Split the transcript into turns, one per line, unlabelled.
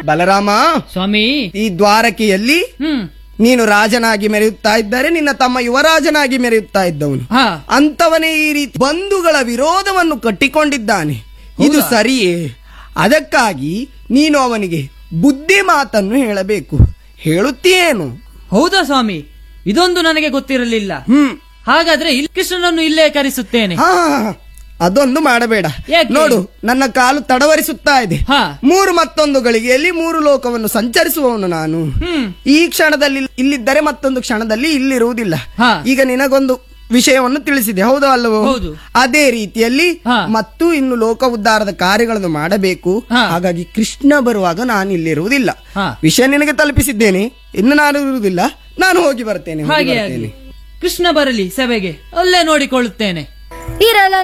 ಬಲರಾಮ
ಸ್ವಾಮಿ
ಈ ದ್ವಾರಕೆಯಲ್ಲಿ
ಹ್ಮ್
ನೀನು ರಾಜನಾಗಿ ಮೆರೆಯುತ್ತಾ ಇದ್ದರೆ ನಿನ್ನ ತಮ್ಮ ಯುವರಾಜನಾಗಿ ಮೆರೆಯುತ್ತಾ ಇದ್ದವನು
ಹಾ
ಅಂತವನೇ ಈ ರೀತಿ ಬಂಧುಗಳ ವಿರೋಧವನ್ನು ಕಟ್ಟಿಕೊಂಡಿದ್ದಾನೆ ಇದು ಸರಿಯೇ ಅದಕ್ಕಾಗಿ ನೀನು ಅವನಿಗೆ ಬುದ್ಧಿ ಮಾತನ್ನು ಹೇಳಬೇಕು ಹೇಳುತ್ತೀಯೇನು
ಹೌದಾ ಸ್ವಾಮಿ ಇದೊಂದು ನನಗೆ ಗೊತ್ತಿರಲಿಲ್ಲ
ಹ್ಮ್
ಹಾಗಾದ್ರೆ ಇಲ್ಲಿ ಕೃಷ್ಣನನ್ನು ಇಲ್ಲೇ ಕರೆಸುತ್ತೇನೆ
ಹಾ ಹಾ, ಹಾ. ಅದೊಂದು ಮಾಡಬೇಡ
ಯಾಕೆ?
ನೋಡು ನನ್ನ ಕಾಲು ತಡವರಿಸುತ್ತಾ ಇದೆ
ಹಾ
ಮೂರು ಮತ್ತೊಂದು ಗಳಿಗೆಯಲ್ಲಿ ಮೂರು ಲೋಕವನ್ನು ಸಂಚರಿಸುವವನು ನಾನು
ಹ್ಮ್
ಈ ಕ್ಷಣದಲ್ಲಿ ಇಲ್ಲಿದ್ದರೆ ಮತ್ತೊಂದು ಕ್ಷಣದಲ್ಲಿ ಇಲ್ಲಿರುವುದಿಲ್ಲ
ಹಾ.
ಈಗ ನಿನಗೊಂದು ವಿಷಯವನ್ನು ತಿಳಿಸಿದೆ ಹೌದೋ ಅಲ್ಲವೋ
ಹೌದು.
ಅದೇ ರೀತಿಯಲ್ಲಿ
ಹಾ.
ಮತ್ತು ಇನ್ನು ಲೋಕ ಉದ್ಧಾರದ ಕಾರ್ಯಗಳನ್ನು ಮಾಡಬೇಕು
ಹಾ.
ಹಾಗಾಗಿ ಕೃಷ್ಣ ಬರುವಾಗ ನಾನು ಇಲ್ಲಿರುವುದಿಲ್ಲ
ಹಾ.
ವಿಷಯ ನಿನಗೆ ತಲುಪಿಸಿದ್ದೇನೆ ಇನ್ನು ನಾನು ಇರುವುದಿಲ್ಲ ನಾನು ಹೋಗಿ ಬರ್ತೇನೆ ಹೋಗಿ
ಹಾಗೆ
ಬರ್ತೇನೆ.
ಆಗಲಿ ಕೃಷ್ಣ ಬರಲಿ ಸಭೆಗೆ ಅಲ್ಲೇ ನೋಡಿಕೊಳ್ಳುತ್ತೇನೆ
ಇರಲ